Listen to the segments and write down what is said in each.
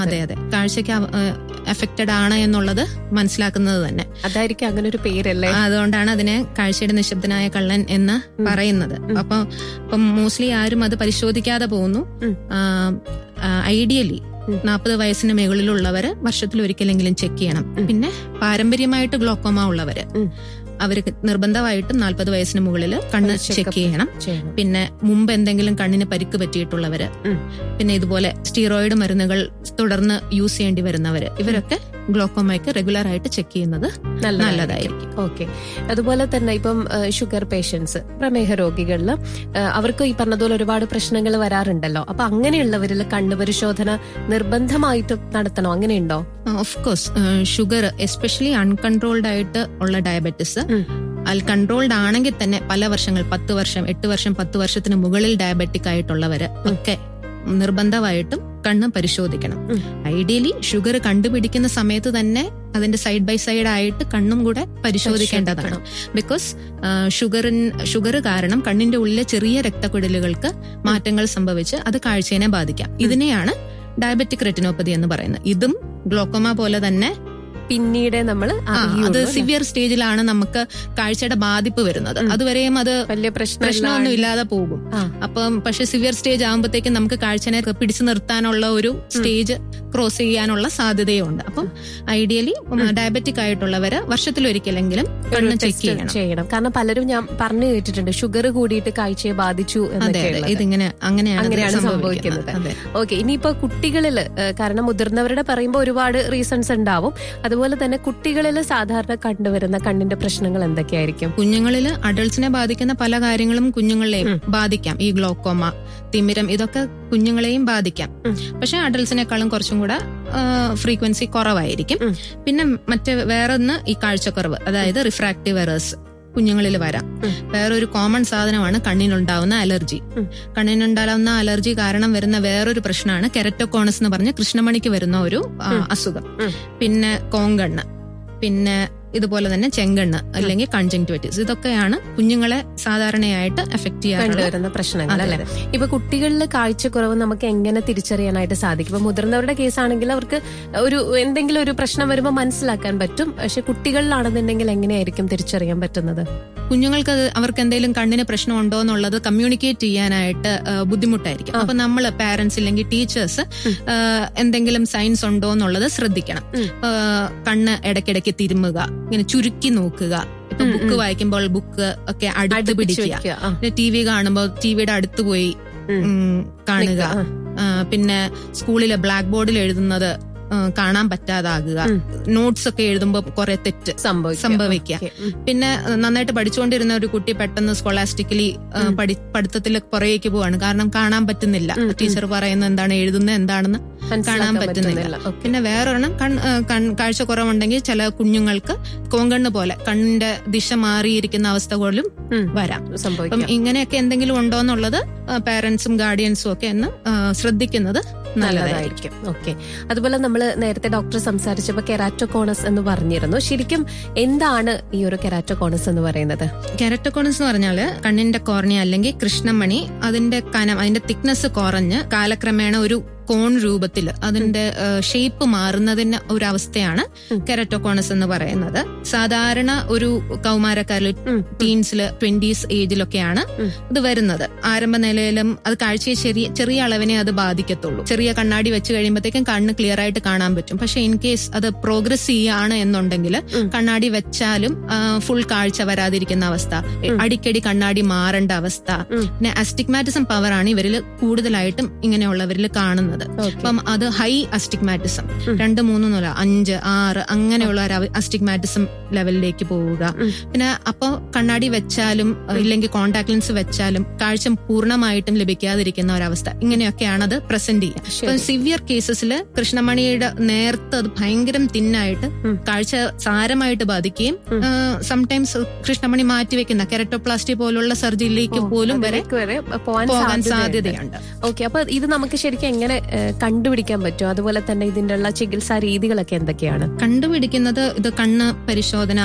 അതെ അതെ കാഴ്ചക്ക് എഫക്റ്റഡ് ആണ് എന്നുള്ളത് മനസ്സിലാക്കുന്നത് തന്നെ അതായിരിക്കും അങ്ങനെ ഒരു പേരല്ലേ അതുകൊണ്ടാണ് അതിനെ കാഴ്ചയുടെ നിശബ്ദനായ കള്ളൻ എന്ന് പറയുന്നത് അപ്പൊ ഇപ്പം മോസ്റ്റ്ലി ആരും അത് പരിശോധിക്കാതെ പോകുന്നു ഉം. ഐഡിയലി ഉം. നാൽപ്പത് വയസ്സിന് മുകളിലുള്ളവര് വർഷത്തിൽ ഒരിക്കലെങ്കിലും ചെക്ക് ചെയ്യണം ഉം. പിന്നെ പാരമ്പര്യമായിട്ട് ഗ്ലോക്കോമ ഉള്ളവര് ഉം. അവർക്ക് നിർബന്ധമായിട്ടും നാൽപ്പത് വയസ്സിന് മുകളിൽ കണ്ണ് ഒരു ചെക്ക് checkup ചെയ്യണം ചെയ്യണം പിന്നെ മുമ്പ് എന്തെങ്കിലും കണ്ണിന് പരിക്ക് പറ്റിയിട്ടുള്ളവര് ഉം. പിന്നെ ഇതുപോലെ സ്റ്റീറോയിഡ് മരുന്നുകൾ തുടർന്ന് യൂസ് ചെയ്യേണ്ടി വരുന്നവര് ഇവരൊക്കെ ഗ്ലോക്കോമയ്ക്ക് റെഗുലർ ആയിട്ട് ചെക്ക് ചെയ്യുന്നത് നല്ലതായിരിക്കും ഓക്കെ അതുപോലെ തന്നെ ഇപ്പം ഷുഗർ പേഷ്യൻസ് പ്രമേഹ രോഗികളിൽ അവർക്ക് ഈ പറഞ്ഞതുപോലെ ഒരുപാട് പ്രശ്നങ്ങൾ വരാറുണ്ടല്ലോ അപ്പൊ അങ്ങനെയുള്ളവരിൽ കണ്ണു പരിശോധന നിർബന്ധമായിട്ടും നടത്തണോ അങ്ങനെയുണ്ടോ of course sugar especially uncontrolled ആയിട്ട് ഉള്ള ഡയബറ്റിസ് ഉം. അൽ കൺട്രോൾഡ് ആണെങ്കിൽ തന്നെ പല വർഷങ്ങൾ പത്ത് വർഷം എട്ട് വർഷം പത്ത് വർഷത്തിന് മുകളിൽ ഡയബറ്റിക് ആയിട്ടുള്ളവര് ഒക്കെ നിർബന്ധമായിട്ടും കണ്ണ് പരിശോധിക്കണം ഉം. ഐഡിയലി ഷുഗർ കണ്ടുപിടിക്കുന്ന സമയത്ത് തന്നെ അതിന്റെ സൈഡ് ബൈ സൈഡ് ആയിട്ട് കണ്ണും കൂടെ പരിശോധിക്കേണ്ടതാണ് ബിക്കോസ് ഷുഗറിൻ ഷുഗർ കാരണം കണ്ണിന്റെ ഉള്ളിലെ ചെറിയ രക്തക്കുഴലുകൾക്ക് മാറ്റങ്ങൾ സംഭവിച്ച് അത് കാഴ്ചയെ ബാധിക്കാം ഇതിനെയാണ് ഡയബറ്റിക് റെറ്റിനോപ്പതി എന്ന് പറയുന്നത് ഇതും ഗ്ലോക്കോമ പോലെ തന്നെ പിന്നീട് നമ്മൾ ആ, അത് സിവിയർ സ്റ്റേജിലാണ് നമുക്ക് കാഴ്ചയുടെ ബാധിപ്പ് വരുന്നത് ഉം. അതുവരെയും അത് വലിയ പ്രശ്നം പ്രശ്നമൊന്നും ഇല്ലാതെ പോകും ആ. അപ്പം പക്ഷെ സിവിയർ സ്റ്റേജ് ആകുമ്പോഴത്തേക്കും നമുക്ക് കാഴ്ചനെ പിടിച്ചു നിർത്താനുള്ള ഒരു സ്റ്റേജ് ക്രോസ് ചെയ്യാനുള്ള സാധ്യതയുണ്ട് അപ്പം ഐഡിയലി ഡയബറ്റിക് ആയിട്ടുള്ളവര് വർഷത്തിലൊരിക്കലെങ്കിലും കണ്ണ് ചെക്ക് ചെയ്യണം ചെയ്യണം കാരണം പലരും ഞാൻ പറഞ്ഞു കേട്ടിട്ടുണ്ട് ഷുഗർ കൂടിയിട്ട് കാഴ്ചയെ ബാധിച്ചു അതെ എന്നൊക്കെ അതെ ഉള്ളത്. ഇതിങ്ങനെ അങ്ങനെയാണ് ഇത് അങ്ങനെയാണ് സംഭവിക്കുന്നത് സംഭവിക്കുന്നത്. അതെ ഓക്കെ ഇനിയിപ്പോ കുട്ടികളിൽ കാരണം മുതിർന്നവരുടെ പറയുമ്പോൾ ഒരുപാട് റീസൺസ് ഉണ്ടാവും അതുപോലെ തന്നെ കുട്ടികളിൽ സാധാരണ കണ്ടുവരുന്ന കണ്ണിന്റെ പ്രശ്നങ്ങൾ എന്തൊക്കെയായിരിക്കും കുഞ്ഞുങ്ങളിൽ അഡൾട്ട്സിനെ ബാധിക്കുന്ന പല കാര്യങ്ങളും കുഞ്ഞുങ്ങളെയും ബാധിക്കാം ഈ ഗ്ലോക്കോമ തിമിരം ഇതൊക്കെ കുഞ്ഞുങ്ങളെയും ബാധിക്കാം ഉം. പക്ഷെ അഡൾട്ട്സിനേക്കാളും കുറച്ചും കൂടെ ഫ്രീക്വൻസി കുറവായിരിക്കും ഉം. പിന്നെ മറ്റേ വേറൊന്ന് ഈ കാഴ്ചക്കുറവ് അതായത് റിഫ്രാക്റ്റീവ് എറേഴ്സ് കുഞ്ഞുങ്ങളിൽ വരാം ഉം. വേറൊരു കോമൺ സാധനമാണ് കണ്ണിനുണ്ടാവുന്ന അലർജി ഉം. കണ്ണിനുണ്ടാവുന്ന അലർജി കാരണം വരുന്ന വേറൊരു പ്രശ്നമാണ് കെരറ്റോകോണസ് എന്ന് പറഞ്ഞ കൃഷ്ണമണിക്ക് വരുന്ന ഒരു ആ, ഉം. അസുഖം ഉം. പിന്നെ കോങ്കണ്ണ് പിന്നെ ഇതുപോലെ തന്നെ ചെങ്കണ്ണ് അല്ലെങ്കിൽ കൺജങ്ക്ടിവിറ്റീസ് ഇതൊക്കെയാണ് കുഞ്ഞുങ്ങളെ സാധാരണയായിട്ട് എഫക്ട് ചെയ്യാറുള്ളത് കണ്ടുവരുന്ന പ്രശ്നങ്ങൾ അതെ, അല്ലെ ഇപ്പൊ കുട്ടികളിൽ കാഴ്ചക്കുറവ് നമുക്ക് എങ്ങനെ തിരിച്ചറിയാനായിട്ട് സാധിക്കും ഇപ്പൊ മുതിർന്നവരുടെ കേസാണെങ്കിൽ അവർക്ക് ഒരു എന്തെങ്കിലും ഒരു പ്രശ്നം വരുമ്പോൾ മനസ്സിലാക്കാൻ പറ്റും പക്ഷെ കുട്ടികളിലാണെന്നുണ്ടെങ്കിൽ എങ്ങനെയായിരിക്കും തിരിച്ചറിയാൻ പറ്റുന്നത് കുഞ്ഞുങ്ങൾക്ക് അത് അവർക്ക് എന്തെങ്കിലും കണ്ണിന് പ്രശ്നമുണ്ടോ എന്നുള്ളത് കമ്മ്യൂണിക്കേറ്റ് ചെയ്യാനായിട്ട് ആ, ബുദ്ധിമുട്ടായിരിക്കും ആ. അപ്പൊ നമ്മൾ പാരന്റ്സ് ഇല്ലെങ്കിൽ ടീച്ചേഴ്സ് ഉം. എന്തെങ്കിലും സയൻസ് ഉണ്ടോ എന്നുള്ളത് ശ്രദ്ധിക്കണം ഉം. ആ, കണ്ണ് ഇടയ്ക്കിടയ്ക്ക് തിരുമുക ഇങ്ങനെ ചുരുക്കി നോക്കുക ഇപ്പൊ ഉം, ബുക്ക് ഉം. വായിക്കുമ്പോൾ ബുക്ക് ഒക്കെ അടുത്ത് അടുപ്പിച്ച് പിടിക്കുക വെക്കുക. ആ, ടി വി കാണുമ്പോൾ ടിവിയുടെ അടുത്ത് പോയി ഉം. ഉം, കാണുക നിക്ക. ആ, ആ, പിന്നെ സ്കൂളിലെ ബ്ലാക്ക് ബോർഡിൽ എഴുതുന്നത് ആ, കാണാൻ പറ്റാതാകുക ഉം. നോട്ട്സ് ഒക്കെ എഴുതുമ്പോൾ കുറെ തെറ്റ് സംഭവിക്കുക. സംഭവിക്കുക. ഓക്കേ. ഉം. പിന്നെ ആ, നന്നായിട്ട് പഠിച്ചുകൊണ്ടിരുന്ന ഒരു കുട്ടി പെട്ടെന്ന് സ്കോളാസ്റ്റിക്കലി ഉം. പഠിത്തത്തിൽ പുറകേക്ക് പോവാണ് കാരണം കാണാൻ പറ്റുന്നില്ല ഉം, ഉം. ടീച്ചർ പറയുന്നത് എന്താണ് എഴുതുന്നത് എന്താണെന്ന് മനസ്സിലാക്കാൻ കാണാൻ പറ്റുന്നില്ല. ഓക്കേ. പിന്നെ വേറൊരെണ്ണം കൺ ആ, കൺ- കാഴ്ചക്കുറവുണ്ടെങ്കിൽ ചില കുഞ്ഞുങ്ങൾക്ക് കോങ്കണ്ണ് പോലെ കണ്ണിന്റെ ദിശ മാറിയിരിക്കുന്ന അവസ്ഥ പോലും ഉം. വരാം അപ്പം സംഭവിക്കാം ഇങ്ങനെയൊക്കെ എന്തെങ്കിലും ഉണ്ടോ എന്നുള്ളത് പാരന്റ്സും ഗാർഡിയൻസും ഒക്കെ ഒന്ന് ആ, ശ്രദ്ധിക്കുന്നത് നല്ലതായിരിക്കും നല്ലതായിരിക്കും ഓക്കെ അതുപോലെ നമ്മൾ നേരത്തെ ഡോക്ടർ സംസാരിച്ചപ്പോൾ കെറാറ്റോകോണസ് എന്ന് പറഞ്ഞിരുന്നു ശരിക്കും എന്താണ് ഈ ഒരു കെറാറ്റോകോണസ് എന്ന് പറയുന്നത് കെരട്ടോകോണസ് എന്ന് പറഞ്ഞാല് കണ്ണിന്റെ കോർണിയ അല്ലെങ്കിൽ കൃഷ്ണമണി അതിന്റെ കനം അതിന്റെ തിക്നെസ് കുറഞ്ഞ് കാലക്രമേണ ഒരു കോൺ രൂപത്തിൽ അതിന്റെ ഷേപ്പ് മാറുന്നതിന് ഒരു അവസ്ഥയാണ് ഉം. കെരറ്റോകോണസ് എന്ന് പറയുന്നത് സാധാരണ ഒരു കൗമാരക്കാരിൽ ഉം. ടീൻസില് ട്വന്റീസ് ഏജിലൊക്കെയാണ് ഉം. ഇത് വരുന്നത് ആരംഭ നിലയിലും അത് കാഴ്ചയെ ചെറിയ ചെറിയ അളവിനെ അത് ബാധിക്കത്തുള്ളൂ ചെറിയ കണ്ണാടി വെച്ച് കഴിയുമ്പോഴത്തേക്കും കണ്ണ് ക്ലിയർ ആയിട്ട് കാണാൻ പറ്റും പക്ഷെ ഇൻ കേസ് അത് പ്രോഗ്രസ് ചെയ്യാണ് എന്നുണ്ടെങ്കിൽ ഉം. കണ്ണാടി വെച്ചാലും ഫുൾ കാഴ്ച വരാതിരിക്കുന്ന അവസ്ഥ അടിക്കടി കണ്ണാടി മാറേണ്ട അവസ്ഥ ഉം. പിന്നെ അസ്റ്റിഗ്മാറ്റിസം പവർ ആണ് ഇവരിൽ കൂടുതലായിട്ടും ഇങ്ങനെയുള്ളവരിൽ കാണുന്നത് ഓക്കെ അപ്പം അത് ഹൈ അസ്റ്റിഗ്മാറ്റിസം ഉം. രണ്ട് മൂന്ന് നില അഞ്ച് ആറ് അങ്ങനെയുള്ള ഒരു അസ്റ്റിഗ്മാറ്റിസം ലെവലിലേക്ക് പോവുക ഉം. പിന്നെ അപ്പൊ കണ്ണാടി വെച്ചാലും ഇല്ലെങ്കിൽ കോണ്ടാക്ട് ലെൻസ് വെച്ചാലും കാഴ്ച പൂർണ്ണമായിട്ടും ലഭിക്കാതിരിക്കുന്ന ഒരവസ്ഥ ഇങ്ങനെയൊക്കെയാണ് അത് പ്രസന്റ് ചെയ്യുക ശരി. ഇപ്പൊ സിവിയർ കേസസിൽ കൃഷ്ണമണിയുടെ നേർത്ത് അത് ഭയങ്കരം തിന്നായിട്ട് ഉം. കാഴ്ച സാരമായിട്ട് ബാധിക്കുകയും ഉം. സംടൈംസ് കൃഷ്ണമണി മാറ്റിവെക്കുന്ന കെരട്ടോപ്ലാസ്റ്റി പോലുള്ള സർജറിയിലേക്ക് പോലും വരെ അതിലേക്ക് വരെ പോകാൻ പോകാൻ സാധ്യതയുണ്ട് സാധ്യതയുണ്ട് ഓക്കെ അപ്പൊ ഇത് നമുക്ക് ശരിക്കും എങ്ങനെ ഏഹ്, കണ്ടുപിടിക്കാൻ പറ്റും അതുപോലെ തന്നെ ഇതിന്റെ ഉള്ള ചികിത്സാ രീതികളൊക്കെ എന്തൊക്കെയാണ് കണ്ടുപിടിക്കുന്നത് ഇത് കണ്ണ് പരിശോധന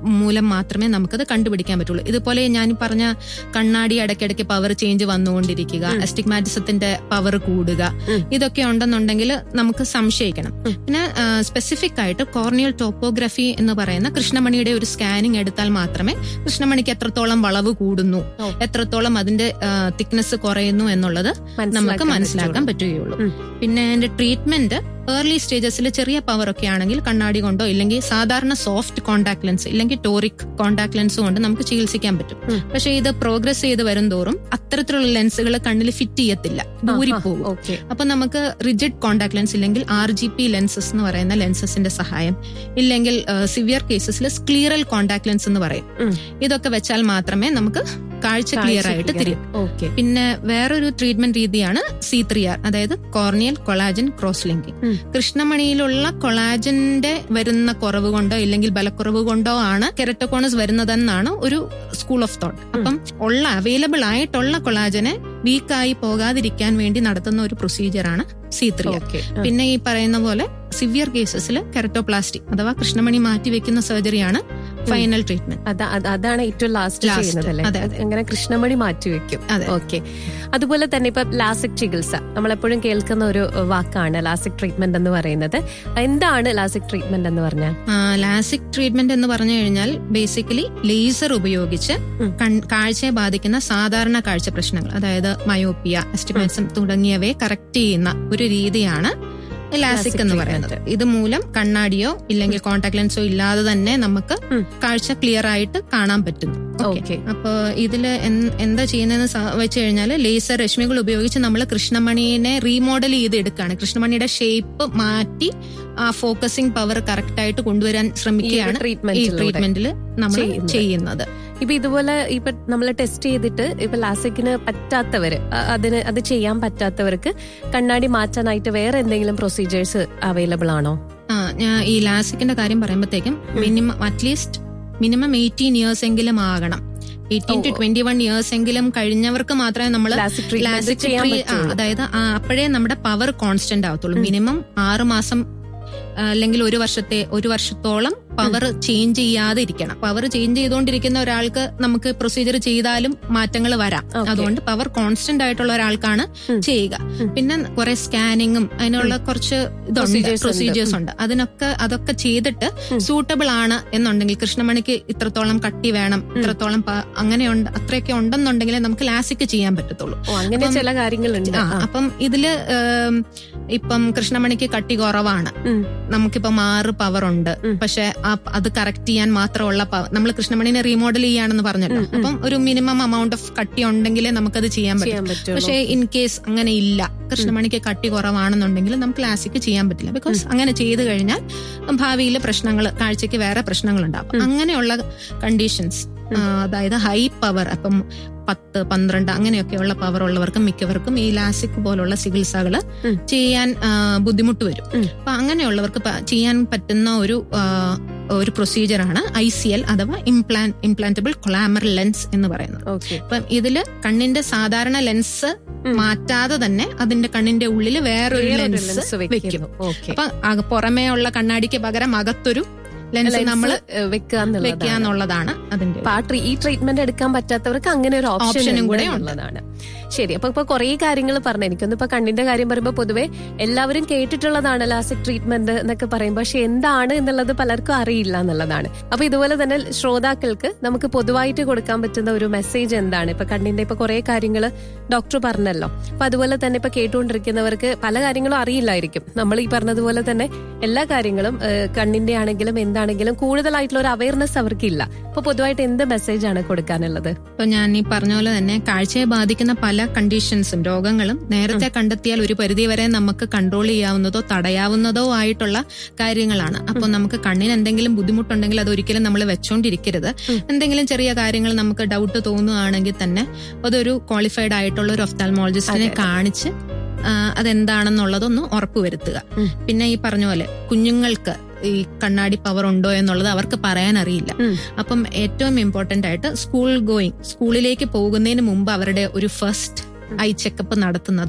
മൂലം മാത്രമേ നമുക്കത് കണ്ടുപിടിക്കാൻ പറ്റുള്ളൂ ഇതുപോലെ ഞാൻ ഈ പറഞ്ഞ കണ്ണാടി ഇടയ്ക്കിടയ്ക്ക് പവർ ചേഞ്ച് വന്നുകൊണ്ടിരിക്കുക അസ്റ്റിഗ്മാറ്റിസത്തിന്റെ പവർ കൂടുക ഉം. ഇതൊക്കെ ഉണ്ടെന്നുണ്ടെങ്കിൽ നമുക്ക് സംശയിക്കണം പിന്നെ സ്പെസിഫിക് ആയിട്ട് കോർണിയൽ ടോപ്പോഗ്രഫി എന്ന് പറയുന്ന കൃഷ്ണമണിയുടെ ഒരു സ്കാനിങ് എടുത്താൽ മാത്രമേ കൃഷ്ണമണിക്ക് എത്രത്തോളം വളവ് കൂടുന്നു ഓ. എത്രത്തോളം അതിന്റെ തിക്നെസ് കുറയുന്നു എന്നുള്ളത് നമുക്ക് മനസ്സിലാക്കാൻ പറ്റുകയുള്ളൂ ഉം. പിന്നെ അതിന്റെ ട്രീറ്റ്മെന്റ് ഏർലി സ്റ്റേജസിൽ ചെറിയ പവർ ഒക്കെ ആണെങ്കിൽ കണ്ണാടി കൊണ്ടോ ഇല്ലെങ്കിൽ സാധാരണ സോഫ്റ്റ് കോണ്ടാക്ട് ലെൻസ് ഇല്ലെങ്കിൽ ടോറിക് കോണ്ടാക്ട് ലെൻസ് കൊണ്ട് നമുക്ക് ചികിത്സിക്കാൻ പറ്റും ഉം. പക്ഷെ ഇത് പ്രോഗ്രസ് ചെയ്ത് വരും തോറും അത്തരത്തിലുള്ള ലെൻസുകൾ കണ്ണിൽ ഫിറ്റ് ചെയ്യത്തില്ല ദൂരിപ്പോകും ഓക്കെ അപ്പൊ നമുക്ക് റിജിഡ് കോണ്ടാക്ട് ലെൻസ് ഇല്ലെങ്കിൽ ആർ ജി പി ലെൻസസ് എന്ന് പറയുന്ന ലെൻസസിന്റെ സഹായം ഇല്ലെങ്കിൽ സിവിയർ കേസസിൽ സ്ക്ലീറൽ കോണ്ടാക്ട് ലെൻസ് എന്ന് പറയും ഉം. ഇതൊക്കെ വെച്ചാൽ മാത്രമേ നമുക്ക് കാഴ്ച ക്ലിയർ ആയിട്ട് തിരിയും ഓക്കെ പിന്നെ വേറൊരു ട്രീറ്റ്മെന്റ് രീതിയാണ് സി ത്രീ ആർ അതായത് കോർണിയൽ കൊളാജൻ ക്രോസ് ലിങ്കിങ് ഉം. കൃഷ്ണമണിയിലുള്ള കൊളാജന്റെ വരുന്ന കുറവ് കൊണ്ടോ ഇല്ലെങ്കിൽ ബലക്കുറവ് കൊണ്ടോ ആണ് കെരട്ടോകോണസ് വരുന്നതെന്നാണ് ഒരു സ്കൂൾ ഓഫ് തോട്ട് അപ്പം ഉള്ള അവൈലബിൾ ആയിട്ടുള്ള കൊളാജനെ വീക്കായി പോകാതിരിക്കാൻ വേണ്ടി നടത്തുന്ന ഒരു പ്രൊസീജിയറാണ് സി ത്രീ ആർ ഓക്കെ പിന്നെ ഈ പറയുന്ന പോലെ സിവിയർ കേസസിൽ കെരട്ടോപ്ലാസ്റ്റി അഥവാ കൃഷ്ണമണി മാറ്റി വെക്കുന്ന സർജറിയാണ് ഫൈനൽ ട്രീറ്റ്മെന്റ് അത- അത് അതാണ് ഏറ്റവും ലാസ്റ്റ് Last. ചെയ്യുന്നത് അല്ലേ അതെ, അതെ. അങ്ങനെ കൃഷ്ണമണി മാറ്റി വെക്കും അതെ. ഓക്കെ അതുപോലെ തന്നെ ഇപ്പൊ ലാസിക് ചികിത്സ നമ്മളെപ്പോഴും കേൾക്കുന്ന ഒരു വാക്കാണ് ലാസിക് ട്രീറ്റ്മെന്റ് എന്ന് പറയുന്നത് എന്താണ് ലാസിക് ട്രീറ്റ്മെന്റ് എന്ന് പറഞ്ഞാൽ ലാസിക് ട്രീറ്റ്മെന്റ് എന്ന് പറഞ്ഞു കഴിഞ്ഞാൽ ബേസിക്കലി ലേസർ ഉപയോഗിച്ച് ഉം. കൺ- കാഴ്ചയെ ബാധിക്കുന്ന സാധാരണ കാഴ്ച പ്രശ്നങ്ങൾ അതായത് മയോപ്പിയ എസ്റ്റിമേറ്റ്സം തുടങ്ങിയവയെ കറക്റ്റ് ചെയ്യുന്ന ഒരു രീതിയാണ് ലാസിക് Lasik എന്ന് പറയുന്നത് ഇത് മൂലം കണ്ണാടിയോ ഇല്ലെങ്കിൽ കോൺടാക്ട് ലെൻസോ ഇല്ലാതെ തന്നെ നമുക്ക് ഉം. കാഴ്ച ക്ലിയർ ആയിട്ട് കാണാൻ പറ്റുന്നു Okay. ഓക്കെ അപ്പൊ ഇതില് എൻ- എന്താ ചെയ്യുന്നതെന്ന് സ- വെച്ച് കഴിഞ്ഞാൽ ലേസർ രശ്മികൾ ഉപയോഗിച്ച് നമ്മൾ കൃഷ്ണമണിനെ റീമോഡൽ ചെയ്ത് എടുക്കുകയാണ് കൃഷ്ണമണിയുടെ ഷേപ്പ് മാറ്റി ആ ഫോക്കസിംഗ് പവർ കറക്റ്റ് ആയിട്ട് കൊണ്ടുവരാൻ ശ്രമിക്കുകയാണ് ഈ ട്രീറ്റ്മെന്റ് ട്രീറ്റ്മെന്റിൽ നമ്മൾ ചെയ്യുന്നത്. ചെയ്യുന്നത് ഇപ്പൊ ഇതുപോലെ ഇപ്പൊ നമ്മൾ ടെസ്റ്റ് ചെയ്തിട്ട് ഇപ്പൊ ലാസിക്കിന് പറ്റാത്തവര് അ- അതിന് അത് ചെയ്യാൻ പറ്റാത്തവർക്ക് കണ്ണാടി മാറ്റാനായിട്ട് വേറെ എന്തെങ്കിലും പ്രൊസീജിയേഴ്സ് അവൈലബിൾ ആണോ ആ, ഞാൻ ഈ ലാസിക്കിന്റെ കാര്യം പറയുമ്പോഴത്തേക്കും minimum at least minimum eighteen years എങ്കിലും ആകണം എയ്റ്റീൻ ടു ഓ. ട്വന്റി വൺ ഇയേഴ്സ് എങ്കിലും കഴിഞ്ഞവർക്ക് മാത്രമേ നമ്മൾ ലാസിക് ട്രീറ്റ്മെന്റ് ലാസിക് ചെയ്യാൻ ട്രീ- ആ, പറ്റുള്ളൂ അതായത് ആ, അപ്പോഴേ നമ്മുടെ പവർ കോൺസ്റ്റന്റ് ആവത്തുള്ളൂ മിനിമം ആറ് മാസം ആ, അല്ലെങ്കിൽ ഒരു വർഷത്തെ ഒരു വർഷത്തോളം പവർ ചേഞ്ച് ചെയ്യാതെ ഇരിക്കണം പവർ ചേഞ്ച് ചെയ്തുകൊണ്ടിരിക്കുന്ന ഒരാൾക്ക് നമുക്ക് പ്രൊസീജിയർ ചെയ്താലും മാറ്റങ്ങൾ വരാം Okay. അതുകൊണ്ട് പവർ കോൺസ്റ്റന്റ് ആയിട്ടുള്ള ഒരാൾക്കാണ് ഉം. ചെയ്യുക ഉം. പിന്നെ കുറെ സ്കാനിങ്ങും അതിനുള്ള കുറച്ച് ഇതുണ്ട് Procedures ഉണ്ട്. പ്രൊസീജിയേഴ്സ് ഉണ്ട് അതിനൊക്കെ അതൊക്കെ ചെയ്തിട്ട് ഉം. സൂട്ടബിൾ ആണ് എന്നുണ്ടെങ്കിൽ കൃഷ്ണമണിക്ക് ഇത്രത്തോളം കട്ടി വേണം ഇത്രത്തോളം പ- അങ്ങനെ ഉണ്ട് അത്രയൊക്കെ ഉണ്ടെന്നുണ്ടെങ്കിലേ നമുക്ക് ലാസിക്ക് ചെയ്യാൻ പറ്റത്തുള്ളൂ ഓ അങ്ങനെ അപ്പം- ചില കാര്യങ്ങളുണ്ട് ആ, ആ. അപ്പം ഇതില് ഏം, ഇപ്പം കൃഷ്ണമണിക്ക് കട്ടി കുറവാണ് ഉം. നമുക്കിപ്പം ആറ് പവർ ഉണ്ട് ഉം. പക്ഷെ അത് കറക്റ്റ് ചെയ്യാൻ മാത്രമുള്ള പവർ നമ്മൾ കൃഷ്ണമണിനെ റീമോഡൽ ചെയ്യാണെന്ന് പറഞ്ഞല്ലോ ഉം, ഉം. അപ്പം ഒരു മിനിമം എമൗണ്ട് ഓഫ് കട്ടി ഉണ്ടെങ്കിലേ നമുക്കത് ചെയ്യാൻ പറ്റും ചെയ്യാൻ പറ്റുള്ളൂ പക്ഷേ ഇൻ കേസ് അങ്ങനെ ഇല്ല കൃഷ്ണമണിക്ക് കട്ടി കുറവാണെന്നുണ്ടെങ്കിൽ നമുക്ക് ക്ലാസിക്ക് ചെയ്യാൻ പറ്റില്ല ബിക്കോസ് അങ്ങനെ ചെയ്തു കഴിഞ്ഞാൽ ഭാവിയിൽ പ്രശ്നങ്ങൾ കാഴ്ചക്ക് വേറെ പ്രശ്നങ്ങളുണ്ടാവും അങ്ങനെയുള്ള കണ്ടീഷൻസ് അതായത് ഹൈ പവർ അപ്പം പത്ത് പന്ത്രണ്ട് അങ്ങനെയൊക്കെയുള്ള പവർ ഉള്ളവർക്കും മിക്കവർക്കും ഈ ലാസിക് പോലുള്ള ചികിത്സകൾ ഉം. ചെയ്യാൻ ആ, ബുദ്ധിമുട്ട് വരും ഉം. അപ്പൊ അങ്ങനെയുള്ളവർക്ക് പ- ചെയ്യാൻ പറ്റുന്ന ഒരു ആ, ഒരു പ്രൊസീജിയറാണ് ഐ സി എൽ അഥവാ ഇംപ്ലാൻ ഇംപ്ലാന്റബിൾ കൊളാമർ ലെൻസ് എന്ന് പറയുന്നത് ഓക്കെ അപ്പം ഇതില് കണ്ണിന്റെ സാധാരണ ലെൻസ് ഉം. മാറ്റാതെ തന്നെ അതിന്റെ കണ്ണിന്റെ ഉള്ളിൽ വേറൊരു ലെൻസ് വെക്കും ഓക്കെ അപ്പൊ അക- പുറമേ ഉള്ള കണ്ണാടിക്ക് പകരം അകത്തൊരു ലെൻസ് നമ്മൾ വെക്കുക എന്നുള്ളതാണ് വെക്കാന്നുള്ളതാണ് അതിന്റെ അപ്പൊ ആ ട്രീ- ഈ ട്രീറ്റ്മെന്റ് എടുക്കാൻ പറ്റാത്തവർക്ക് അങ്ങനെ ഒരു ഓപ്ഷൻ ഓപ്ഷനും കൂടെ ഉണ്ട്. ഉള്ളതാണ് ശരി അപ്പൊ ഇപ്പൊ കുറെ കാര്യങ്ങൾ പറഞ്ഞു എനിക്കൊന്ന് ഇപ്പൊ കണ്ണിന്റെ കാര്യം പറയുമ്പോൾ പൊതുവെ എല്ലാവരും കേട്ടിട്ടുള്ളതാണ് ലാസിക് ട്രീറ്റ്മെന്റ് എന്നൊക്കെ പറയുമ്പോൾ പക്ഷെ എന്താണ് എന്നുള്ളത് പലർക്കും അറിയില്ല എന്നുള്ളതാണ് അപ്പൊ ഇതുപോലെ തന്നെ ശ്രോതാക്കൾക്ക് നമുക്ക് പൊതുവായിട്ട് കൊടുക്കാൻ പറ്റുന്ന ഒരു മെസ്സേജ് എന്താണ് ഇപ്പൊ കണ്ണിന്റെ ഇപ്പൊ കുറെ കാര്യങ്ങൾ ഡോക്ടർ പറഞ്ഞല്ലോ അപ്പൊ അതുപോലെ തന്നെ ഇപ്പൊ കേട്ടുകൊണ്ടിരിക്കുന്നവർക്ക് പല കാര്യങ്ങളും അറിയില്ലായിരിക്കും നമ്മൾ ഈ പറഞ്ഞതുപോലെ തന്നെ എല്ലാ കാര്യങ്ങളും ഏഹ്, കണ്ണിന്റെ ആണെങ്കിലും എന്താണെങ്കിലും കൂടുതലായിട്ടുള്ള ഒരു അവയർനെസ് അവർക്കില്ല അപ്പൊ പൊതുവായിട്ട് എന്ത് മെസ്സേജ് ആണ് കൊടുക്കാനുള്ളത് ഇപ്പൊ ഞാൻ ഈ പറഞ്ഞ പോലെ തന്നെ കാഴ്ചയെ ബാധിക്കുന്ന പല കണ്ടീഷൻസും രോഗങ്ങളും നേരത്തെ കണ്ടെത്തിയാൽ ഒരു പരിധിവരെ നമുക്ക് കൺട്രോൾ ചെയ്യാവുന്നതോ തടയാവുന്നതോ ആയിട്ടുള്ള കാര്യങ്ങളാണ് അപ്പോൾ നമുക്ക് കണ്ണിന് എന്തെങ്കിലും ബുദ്ധിമുട്ടുണ്ടെങ്കിൽ അത് ഒരിക്കലും നമ്മൾ വെച്ചോണ്ടിരിക്കരുത് ഉം. എന്തെങ്കിലും ചെറിയ കാര്യങ്ങൾ നമുക്ക് ഡൗട്ട് തോന്നുകയാണെങ്കിൽ തന്നെ അതൊരു ക്വാളിഫൈഡ് ആയിട്ടുള്ള ഒരു ഒഫ്താൽമോളജിസ്റ്റിനെ അതെ. കാണിച്ച് ആ, അതെന്താണെന്നുള്ളതൊന്ന് ഉറപ്പുവരുത്തുക ഉം. പിന്നെ ഈ പറഞ്ഞ പോലെ കുഞ്ഞുങ്ങൾക്ക് ഈ കണ്ണാടി പവർ ഉണ്ടോ എന്നുള്ളത് അവർക്ക് പറയാൻ അറിയില്ല ഉം. അപ്പം ഏറ്റവും ഇമ്പോർട്ടന്റ് ആയിട്ട് സ്കൂൾ ഗോയിങ് സ്കൂളിലേക്ക് പോകുന്നതിന് മുമ്പ് അവരുടെ ഒരു ഫസ്റ്റ് ഐ ചെക്കപ്പ് നടത്തുന്നത്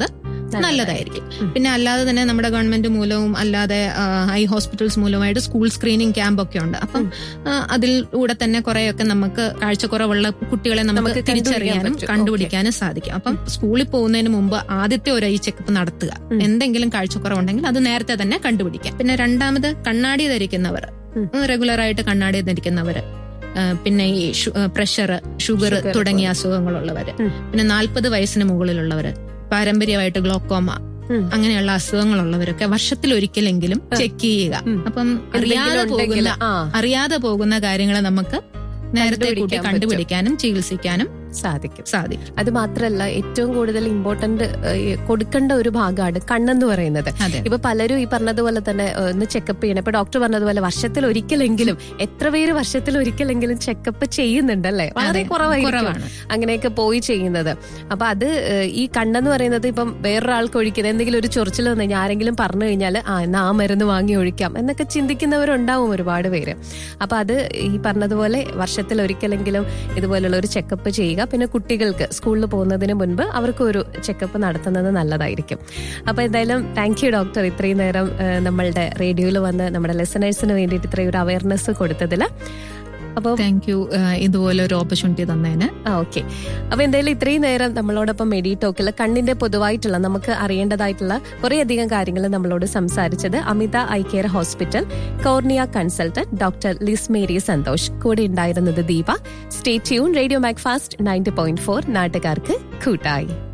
നല്ലതായിരിക്കും ഉം. പിന്നെ അല്ലാതെ തന്നെ നമ്മുടെ ഗവൺമെന്റ് മൂലവും അല്ലാതെ ഹൈ ഹോസ്പിറ്റൽസ് മൂലമായിട്ട് സ്കൂൾ സ്ക്രീനിങ് ക്യാമ്പ് ഒക്കെ ഉണ്ട് അപ്പം ആ, അതിലൂടെ തന്നെ കുറെയൊക്കെ നമുക്ക് കാഴ്ചക്കുറവുള്ള കുട്ടികളെ നമുക്ക് നമുക്ക് കണ്ടുപിടിക്കാൻ തിരിച്ചറിയാനും പറ്റും. കണ്ടുപിടിക്കാനും സാധിക്കും അപ്പം സ്കൂളിൽ പോകുന്നതിന് മുമ്പ് ആദ്യത്തെ ഒരു ഐ ചെക്കപ്പ് നടത്തുക ഉം. എന്തെങ്കിലും കാഴ്ചക്കുറവുണ്ടെങ്കിൽ അത് നേരത്തെ തന്നെ കണ്ടുപിടിക്കാം പിന്നെ രണ്ടാമത് കണ്ണാടി ധരിക്കുന്നവർ ഉം. റെഗുലർ ആയിട്ട് കണ്ണാടി ധരിക്കുന്നവർ പിന്നെ ഈ പ്രഷർ ഷുഗർ Sugar, തുടങ്ങിയ അസുഖങ്ങളുള്ളവര് ഉം. പിന്നെ നാൽപ്പത് വയസ്സിന് മുകളിലുള്ളവര് പാരമ്പര്യമായിട്ട് ഗ്ലോക്കോമ ഉം. അങ്ങനെയുള്ള അസുഖങ്ങളുള്ളവരൊക്കെ വർഷത്തിൽ ഒരിക്കലെങ്കിലും ചെക്ക് ചെയ്യുക ഉം. അപ്പം അറിയാതെ എന്തെങ്കിലും ഉണ്ടെങ്കിൽ പോകുന്ന ആ അറിയാതെ പോകുന്ന കാര്യങ്ങൾ നമുക്ക് നേരത്തെ കൂട്ടി കണ്ടുപിടിക്കാൻ കണ്ടുപിടിക്കാനും ചികിത്സിക്കാനും സാധിക്കും സാധിക്കും അത് മാത്രല്ല ഏറ്റവും കൂടുതൽ ഇമ്പോർട്ടന്റ് കൊടുക്കേണ്ട ഒരു ഭാഗമാണ് കണ്ണെന്ന് പറയുന്നത് അതെ ഇപ്പൊ പലരും ഈ പറഞ്ഞതുപോലെ തന്നെ ഏഹ്, ഒന്ന് ചെക്കപ്പ് ചെയ്യണം ഇപ്പൊ ഡോക്ടർ പറഞ്ഞതുപോലെ വർഷത്തിൽ ഒരിക്കലെങ്കിലും എത്ര പേര് വർഷത്തിൽ ഒരിക്കലെങ്കിലും ചെക്കപ്പ് ചെയ്യുന്നുണ്ടല്ലേ വളരെ അതെ, കുറവായിരിക്കും കുറവാണ് അങ്ങനെയൊക്കെ പോയി ചെയ്യുന്നത് അപ്പൊ അത് ഏഹ്, ഈ കണ്ണെന്ന് പറയുന്നത് ഇപ്പം വേറൊരാൾക്ക് ഒഴിക്കുന്നത് എന്തെങ്കിലും ഒരു ചൊറിച്ചിൽ വന്നു കഴിഞ്ഞാൽ ആരെങ്കിലും പറഞ്ഞു കഴിഞ്ഞാൽ ആ എന്നാ ആ മരുന്ന് വാങ്ങി ഒഴിക്കാം എന്നൊക്കെ ചിന്തിക്കുന്നവരുണ്ടാവും ഒരുപാട് പേര് അപ്പൊ അത് ഈ പറഞ്ഞതുപോലെ വർഷത്തിൽ ഒരിക്കലെങ്കിലും ഇതുപോലുള്ള ഒരു ചെക്കപ്പ് ചെയ്യുക പിന്നെ കുട്ടികൾക്ക് സ്കൂളിൽ പോകുന്നതിന് മുൻപ് അവർക്ക് ഒരു ചെക്കപ്പ് നടത്തുന്നത് നല്ലതായിരിക്കും അപ്പൊ എന്തായാലും താങ്ക് യു ഡോക്ടർ ഇത്രയും നേരം ഏഹ്, നമ്മളുടെ റേഡിയോയിൽ വന്ന് നമ്മുടെ ലെസണേഴ്സിന് വേണ്ടിയിട്ട് ഇത്രയും ഒരു അവയർനെസ് കൊടുത്തതിൽ അപ്പോൾ താങ്ക് യു ഇതുപോലെ ഒരു ഓപ്പർച്യൂണിറ്റി തന്നതിന് ആ ഓക്കെ അപ്പൊ എന്തായാലും ഇത്രയും നേരം നമ്മളോടൊപ്പം മെഡി ടോക്കിൽ കണ്ണിന്റെ പൊതുവായിട്ടുള്ള നമുക്ക് അറിയേണ്ടതായിട്ടുള്ള കുറേ അധികം കാര്യങ്ങൾ നമ്മളോട് സംസാരിച്ചത് Amitha eye care hospital cornea consultant doctor Liz Mary Santhosh കൂടെ ഉണ്ടായിരുന്നത് Deepa stay tune radio Macfast ninety point four നാട്ടുകാർക്ക് കൂട്ടായി